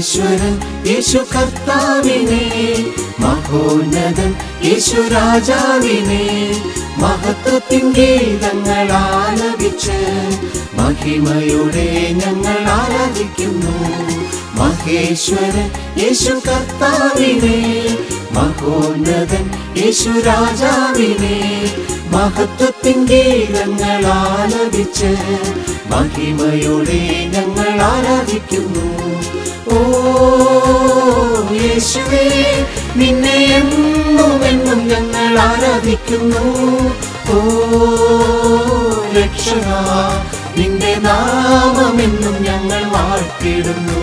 മഹേശ്വരൻ യേശു കർത്താവിനെ മഹോന്നതൻ യേശു രാജാവിനെ മഹത്വത്തിൻ ഗീതങ്ങൾ ആലപിച്ച് മഹിമയുടെ ഞങ്ങൾ ആരാധിക്കുന്നു മഹേശ്വരൻ യേശു കർത്താവിനെ മഹോന്നതൻ യേശു രാജാവിനെ മഹത്വത്തിൻ ഗീതങ്ങൾ ആലപിച്ച് മഹിമയോടെ ഞങ്ങൾ ആരാധിക്കുന്നു ഓ യേശുവേ നിന്നെ എന്നും എന്നും ഞങ്ങൾ ആരാധിക്കുന്നു ഓ രക്ഷക നിന്റെ നാമമെന്നും ഞങ്ങൾ വാഴ്ത്തിടുന്നു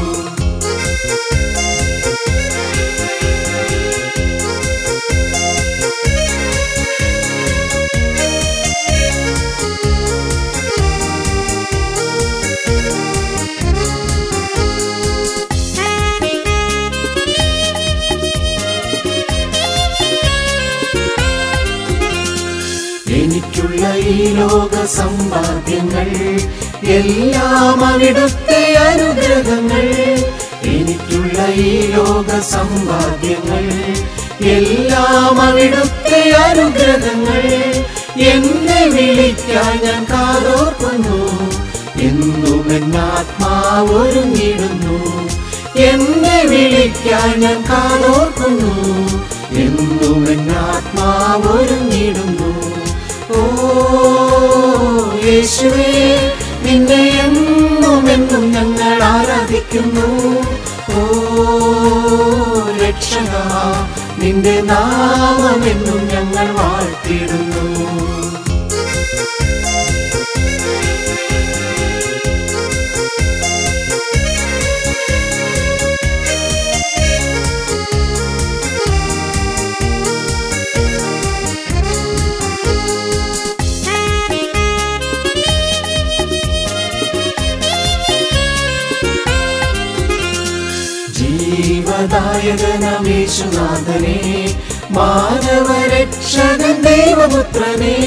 എനിക്കുള്ള ഈ ലോക സമ്പാദ്യങ്ങൾ എല്ലാം അവിടുത്തെ അനുഗ്രഹങ്ങൾ എനിക്കുള്ള ഈ ലോക സമ്പാദ്യങ്ങൾ എല്ലാം അവിടുത്തെ അനുഗ്രഹങ്ങൾ എന്നെ വിളിക്കാൻ ഞാൻ കാതോർക്കുന്നു എന്നും എന്നാത്മാവ് ഒരുങ്ങിടുന്നു എന്നെ വിളിക്കാൻ ഞാൻ കാതോർക്കുന്നു എന്നും എന്നാത്മാവ് ഒരുങ്ങിടുന്നു ഓ യേശുവേ നിന്നെ എന്നും എന്നും ഞങ്ങൾ ആരാധിക്കുന്നു ഓ രക്ഷക നിന്റെ നാമമെന്നും ഞങ്ങൾ വാഴ്ത്തിടുന്നു ജീവദായകനമേശുനാഥനെ മാനവരക്ഷകൻ ദൈവപുത്രനെ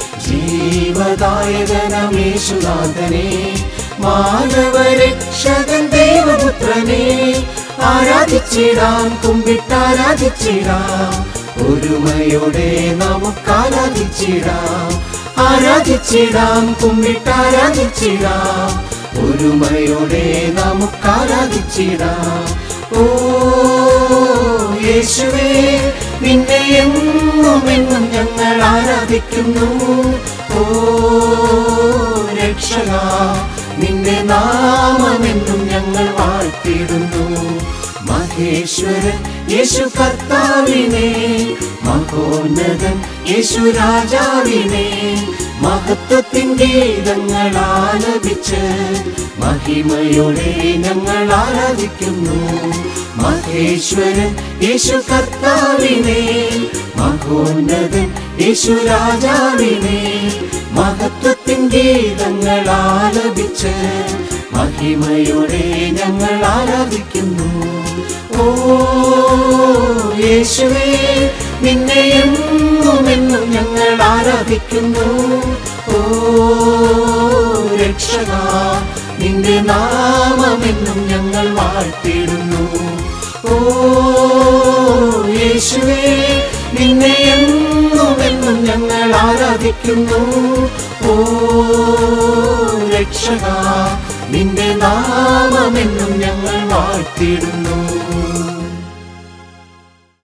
ജീവദായകനമേശുനാഥനെ മാനവരക്ഷകൻ ദൈവപുത്രനെ ആരാധിച്ചിടാം കുമ്പിട്ടാരാധിച്ചിടാം ഒരുമയോടെ നമുക്ക് ആരാധിച്ചിടാം ആരാധിച്ചിടാം കുമ്പിട്ടാരാധിച്ചിടാം ഒരുമയോടെ നമുക്ക് ആരാധിച്ചിടാം ഓ യേശുവേ നിന്നെ എന്നും എന്നും ഞങ്ങൾ ആരാധിക്കുന്നു ഓ രക്ഷക നിന്റെ നാമമെന്നും ഞങ്ങൾ വാഴ്ത്തിടുന്നു മഹേശ്വരൻ യേശു കർത്താവിനെ മഹോന്നതൻ യേശു രാജാവിനെ മഹത്വത്തിൻ ഗീതങ്ങൾ ആലപിച്ച് മഹിമയോടെ ഞങ്ങൾ ആരാധിക്കുന്നു മഹേശ്വരൻ യേശു കർത്താവിനെ മഹോന്നതൻ യേശു രാജാവിനെ മഹത്വത്തിൻ ഗീതങ്ങൾ ആലപിച്ച് മഹിമയോടെ ഞങ്ങൾ ആരാധിക്കുന്നു ഓ യേശുവേ നിന്നെ എന്നും എന്നും ഞങ്ങൾ ആരാധിക്കുന്നു ഓ രക്ഷക നിന്റെ നാമമെന്നും ഞങ്ങൾ വാഴ്ത്തിടുന്നു ഓ യേശുവേ നിന്നെ എന്നും എന്നും ഞങ്ങൾ ആരാധിക്കുന്നു ഓ രക്ഷക നിന്റെ നാമമെന്നും ഞങ്ങൾ വാഴ്ത്തിടുന്നു